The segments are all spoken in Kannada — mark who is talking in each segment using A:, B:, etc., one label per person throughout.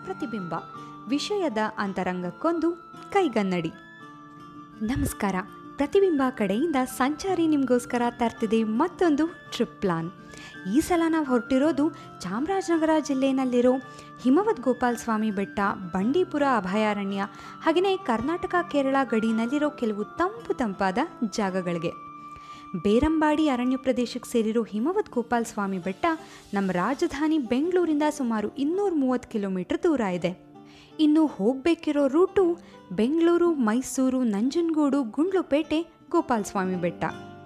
A: ಪ್ರತಿಬಿಂಬ ವಿಷಯದ ಅಂತರಂಗಕ್ಕೊಂದು ಕೈಗನ್ನಡಿ ನಮಸ್ಕಾರ ಪ್ರತಿಬಿಂಬ ಕಡೆಯಿಂದ ಸಂಚಾರಿ ನಿಮಗೋಸ್ಕರ ತರ್ತಿದೆ ಮತ್ತೊಂದು ಟ್ರಿಪ್ ಪ್ಲಾನ್ ಈ ಸಲ ನಾವು ಹೊರಟಿರೋದು ಚಾಮರಾಜನಗರ ಜಿಲ್ಲೆಯಲ್ಲಿರೋ ಹಿಮವದ್ ಗೋಪಾಲ್ ಸ್ವಾಮಿ ಬೆಟ್ಟ ಬಂಡೀಪುರ ಅಭಯಾರಣ್ಯ ಹಾಗೆಯೇ ಕರ್ನಾಟಕ ಕೇರಳ ಗಡಿನಲ್ಲಿರೋ ಕೆಲವು ತಂಪು ತಂಪಾದ ಜಾಗಗಳಿಗೆ ಬೇರಂಬಾಡಿ ಅರಣ್ಯ ಪ್ರದೇಶಕ್ಕೆ ಸೇರಿರೋ ಹಿಮವದ್ ಗೋಪಾಲ್ ಸ್ವಾಮಿ ಬೆಟ್ಟ ನಮ್ಮ ರಾಜಧಾನಿ ಬೆಂಗಳೂರಿಂದ ಸುಮಾರು ಇನ್ನೂರ ಮೂವತ್ತು ಕಿಲೋಮೀಟರ್ ದೂರ ಇದೆ ಇನ್ನು ಹೋಗಬೇಕಿರೋ ರೂಟು ಬೆಂಗಳೂರು ಮೈಸೂರು ನಂಜನಗೂಡು ಗುಂಡ್ಲುಪೇಟೆ ಗೋಪಾಲ್ ಸ್ವಾಮಿ ಬೆಟ್ಟ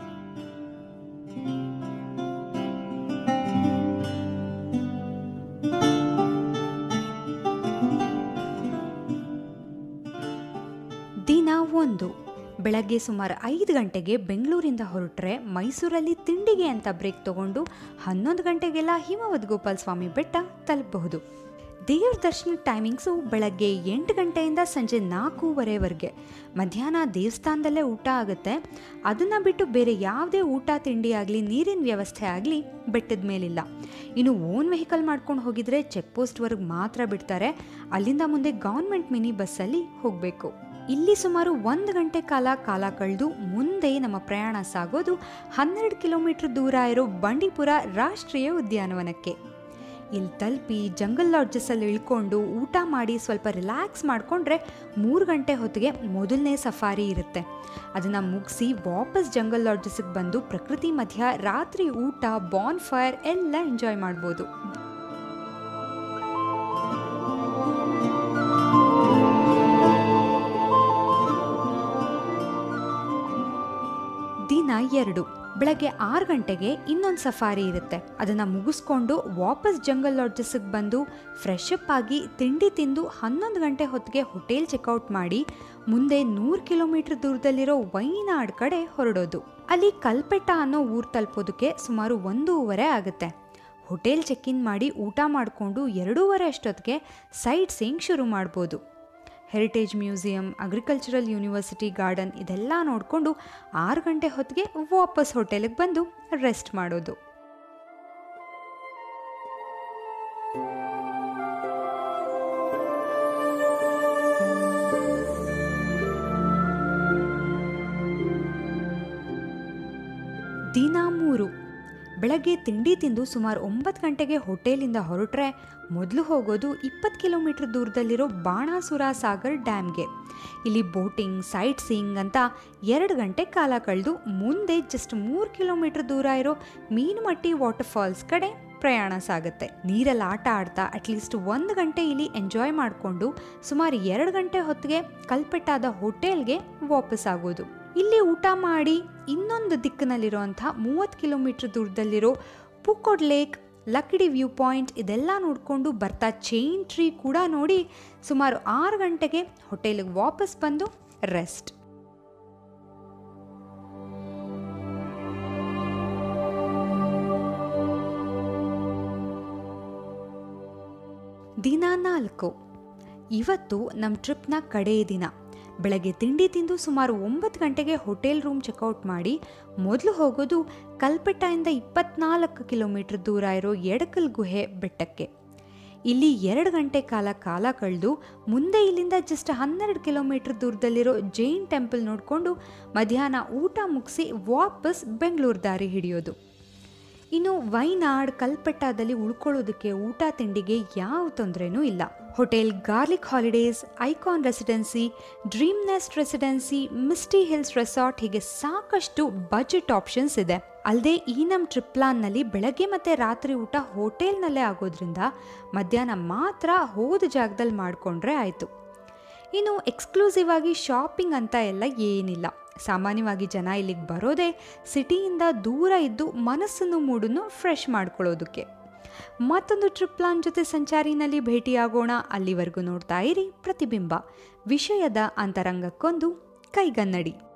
A: ದಿನ ಒಂದು ಬೆಳಗ್ಗೆ ಸುಮಾರು ಐದು ಗಂಟೆಗೆ ಬೆಂಗಳೂರಿಂದ ಹೊರಟ್ರೆ ಮೈಸೂರಲ್ಲಿ ತಿಂಡಿಗೆ ಅಂತ ಬ್ರೇಕ್ ತಗೊಂಡು ಹನ್ನೊಂದು ಗಂಟೆಗೆಲ್ಲ ಹಿಮವದ್ ಗೋಪಾಲ್ ಸ್ವಾಮಿ ಬೆಟ್ಟ ತಲುಪಬಹುದು ದೇವ್ರ ದರ್ಶನ ಟೈಮಿಂಗ್ಸು ಬೆಳಗ್ಗೆ ಎಂಟು ಗಂಟೆಯಿಂದ ಸಂಜೆ ನಾಲ್ಕೂವರೆವರೆಗೆ ಮಧ್ಯಾಹ್ನ ದೇವಸ್ಥಾನದಲ್ಲೇ ಊಟ ಆಗುತ್ತೆ ಅದನ್ನು ಬಿಟ್ಟು ಬೇರೆ ಯಾವುದೇ ಊಟ ತಿಂಡಿ ಆಗಲಿ ನೀರಿನ ವ್ಯವಸ್ಥೆ ಆಗಲಿ ಬೆಟ್ಟದ ಮೇಲಿಲ್ಲ ಇನ್ನು ಓನ್ ವೆಹಿಕಲ್ ಮಾಡ್ಕೊಂಡು ಹೋಗಿದ್ರೆ ಚೆಕ್ ಪೋಸ್ಟ್ವರೆಗೆ ಮಾತ್ರ ಬಿಡ್ತಾರೆ ಅಲ್ಲಿಂದ ಮುಂದೆ ಗೌರ್ಮೆಂಟ್ ಮಿನಿ ಬಸ್ಸಲ್ಲಿ ಹೋಗಬೇಕು ಇಲ್ಲಿ ಸುಮಾರು ಒಂದು ಗಂಟೆ ಕಾಲ ಕಾಲ ಕಳೆದು ಮುಂದೆ ನಮ್ಮ ಪ್ರಯಾಣ ಸಾಗೋದು ಹನ್ನೆರಡು ಕಿಲೋಮೀಟರ್ ದೂರ ಇರೋ ಬಂಡೀಪುರ ರಾಷ್ಟ್ರೀಯ ಉದ್ಯಾನವನಕ್ಕೆ ಇಲ್ಲಿ ತಲುಪಿ ಜಂಗಲ್ ಲಾಡ್ಜಸ್ಸಲ್ಲಿ ಇಳ್ಕೊಂಡು ಊಟ ಮಾಡಿ ಸ್ವಲ್ಪ ರಿಲ್ಯಾಕ್ಸ್ ಮಾಡಿಕೊಂಡ್ರೆ ಮೂರು ಗಂಟೆ ಹೊತ್ತಿಗೆ ಮೊದಲನೇ ಸಫಾರಿ ಇರುತ್ತೆ ಅದನ್ನು ಮುಗಿಸಿ ವಾಪಸ್ ಜಂಗಲ್ ಲಾಡ್ಜಸ್ಗೆ ಬಂದು ಪ್ರಕೃತಿ ಮಧ್ಯ ರಾತ್ರಿ ಊಟ ಬಾನ್ ಫೈರ್ ಎಲ್ಲ ಎಂಜಾಯ್ ಮಾಡ್ಬೋದು ದಿನ ಎರಡು ಬೆಳಗ್ಗೆ ಆರು ಗಂಟೆಗೆ ಇನ್ನೊಂದು ಸಫಾರಿ ಇರುತ್ತೆ ಅದನ್ನು ಮುಗಿಸ್ಕೊಂಡು ವಾಪಸ್ ಜಂಗಲ್ ಲಾಡ್ಜಸ್ಗೆ ಬಂದು ಫ್ರೆಶ್ ಅಪ್ ಆಗಿ ತಿಂಡಿ ತಿಂದು ಹನ್ನೊಂದು ಗಂಟೆ ಹೊತ್ತಿಗೆ ಹೋಟೆಲ್ ಚೆಕ್ಔಟ್ ಮಾಡಿ ಮುಂದೆ ನೂರು ಕಿಲೋಮೀಟರ್ ದೂರದಲ್ಲಿರೋ ವೈನಾಡ್ ಕಡೆ ಹೊರಡೋದು ಅಲ್ಲಿ ಕಲ್ಪೆಟ್ಟ ಅನ್ನೋ ಊರು ತಲುಪೋದಕ್ಕೆ ಸುಮಾರು ಒಂದೂವರೆ ಆಗುತ್ತೆ ಹೋಟೆಲ್ ಚೆಕ್ ಇನ್ ಮಾಡಿ ಊಟ ಮಾಡಿಕೊಂಡು ಎರಡೂವರೆ ಅಷ್ಟೊತ್ತಿಗೆ ಸೈಟ್ ಸೀಯಿಂಗ್ ಶುರು ಮಾಡ್ಬೋದು heritage museum agricultural university garden ಇದೆಲ್ಲ ನೋಡಿಕೊಂಡು ಆರು ಗಂಟೆ ಹೊತ್ತಿಗೆ ವಾಪಸ್ ಹೋಟೆಲಿಗೆ ಬಂದು ರೆಸ್ಟ್ ಮಾಡೋದು ದಿನ ಮೂರು ಬೆಳಗ್ಗೆ ತಿಂಡಿ ತಿಂದು ಸುಮಾರು ಒಂಬತ್ತು ಗಂಟೆಗೆ ಹೋಟೆಲಿಂದ ಹೊರಟ್ರೆ ಮೊದಲು ಹೋಗೋದು ಇಪ್ಪತ್ತು ಕಿಲೋಮೀಟರ್ ದೂರದಲ್ಲಿರೋ ಬಾಣಾಸುರ ಸಾಗರ್ ಡ್ಯಾಮ್ಗೆ ಇಲ್ಲಿ ಬೋಟಿಂಗ್ ಸೈಟ್ ಸೀಯಿಂಗ್ ಅಂತ ಎರಡು ಗಂಟೆ ಕಾಲ ಕಳೆದು ಮುಂದೆ ಜಸ್ಟ್ ಮೂರು ಕಿಲೋಮೀಟರ್ ದೂರ ಇರೋ ಮೀನುಮಟ್ಟಿ ವಾಟರ್ ಫಾಲ್ಸ್ ಕಡೆ ಪ್ರಯಾಣ ಸಾಗುತ್ತೆ ನೀರಲ್ಲಿ ಆಟ ಆಡ್ತಾ ಅಟ್ಲೀಸ್ಟ್ ಒಂದು ಗಂಟೆ ಇಲ್ಲಿ ಎಂಜಾಯ್ ಮಾಡಿಕೊಂಡು ಸುಮಾರು ಎರಡು ಗಂಟೆ ಹೊತ್ತಿಗೆ ಕಲ್ಪೆಟ್ಟಾದ ಹೋಟೆಲ್ಗೆ ವಾಪಸ್ ಆಗೋದು ಇಲ್ಲಿ ಊಟ ಮಾಡಿ ಇನ್ನೊಂದು ದಿಕ್ಕಿನಲ್ಲಿರುವಂಥ ಮೂವತ್ತು ಕಿಲೋಮೀಟರ್ ದೂರದಲ್ಲಿರೋ Pookode lake Lakkidi view point ಇದೆಲ್ಲ ನೋಡಿಕೊಂಡು ಬರ್ತಾ ಚೈನ್ ಟ್ರೀ ಕೂಡ ನೋಡಿ ಸುಮಾರು ಆರು ಗಂಟೆಗೆ ಹೋಟೆಲಿಗೆ ವಾಪಸ್ ಬಂದು ರೆಸ್ಟ್ ದಿನ ನಾಲ್ಕು ಇವತ್ತು ನಮ್ಮ ಟ್ರಿಪ್ನ ಕಡೆಯ ದಿನ ಬೆಳಗ್ಗೆ ತಿಂಡಿ ತಿಂದು ಸುಮಾರು ಒಂಬತ್ತು ಗಂಟೆಗೆ ಹೋಟೆಲ್ ರೂಮ್ ಚೆಕ್ಔಟ್ ಮಾಡಿ ಮೊದಲು ಹೋಗೋದು ಕಲ್ಪೆಟ್ಟದಿಂದ ಇಪ್ಪತ್ನಾಲ್ಕು ಕಿಲೋಮೀಟರ್ ದೂರ ಇರೋ ಎಡಕಲ್ ಗುಹೆ ಬೆಟ್ಟಕ್ಕೆ ಇಲ್ಲಿ ಎರಡು ಗಂಟೆ ಕಾಲ ಕಾಲ ಕಳೆದು ಮುಂದೆ ಇಲ್ಲಿಂದ ಜಸ್ಟ್ ಹನ್ನೆರಡು ಕಿಲೋಮೀಟರ್ ದೂರದಲ್ಲಿರೋ ಜೈನ್ ಟೆಂಪಲ್ ನೋಡಿಕೊಂಡು ಮಧ್ಯಾಹ್ನ ಊಟ ಮುಗಿಸಿ ವಾಪಸ್ ಬೆಂಗಳೂರು ದಾರಿ ಹಿಡಿಯೋದು ಇನ್ನು ವೈನಾಡ್ ಕಲ್ಪೆಟ್ಟಾದಲ್ಲಿ ಉಳ್ಕೊಳ್ಳೋದಕ್ಕೆ ಊಟ ತಿಂಡಿಗೆ ಯಾವ ತೊಂದರೆನೂ ಇಲ್ಲ hotel garlic holidays icon residency dream nest residency misty hills resort ಹೀಗೆ ಸಾಕಷ್ಟು ಬಜೆಟ್ ಆಪ್ಷನ್ಸ್ ಇದೆ ಅಲ್ಲದೆ ಈ ನಮ್ಮ ಟ್ರಿಪ್ ಪ್ಲಾನ್ನಲ್ಲಿ ಬೆಳಗ್ಗೆ ಮತ್ತು ರಾತ್ರಿ ಊಟ ಹೋಟೆಲ್ನಲ್ಲೇ ಆಗೋದ್ರಿಂದ ಮಧ್ಯಾಹ್ನ ಮಾತ್ರ ಹೋದ ಜಾಗದಲ್ಲಿ ಮಾಡಿಕೊಂಡ್ರೆ ಆಯಿತು ಇನ್ನು ಎಕ್ಸ್ಕ್ಲೂಸಿವ್ ಆಗಿ ಶಾಪಿಂಗ್ ಅಂತ ಎಲ್ಲ ಏನಿಲ್ಲ ಸಾಮಾನ್ಯವಾಗಿ ಜನ ಇಲ್ಲಿಗೆ ಬರೋದೇ ಸಿಟಿಯಿಂದ ದೂರ ಇದ್ದು ಮನಸ್ಸನ್ನು ಮೂಡನ್ನು ಫ್ರೆಶ್ ಮಾಡ್ಕೊಳ್ಳೋದಕ್ಕೆ ಮತ್ತೊಂದು ಟ್ರಿಪ್ ಪ್ಲಾನ್ ಜೊತೆ ಸಂಚಾರಿನಲ್ಲಿ ಭೇಟಿಯಾಗೋಣ ಅಲ್ಲಿವರೆಗೂ ನೋಡ್ತಾ ಇರಿ ಪ್ರತಿಬಿಂಬ ವಿಷಯದ ಅಂತರಂಗಕ್ಕೊಂದು ಕೈಗನ್ನಡಿ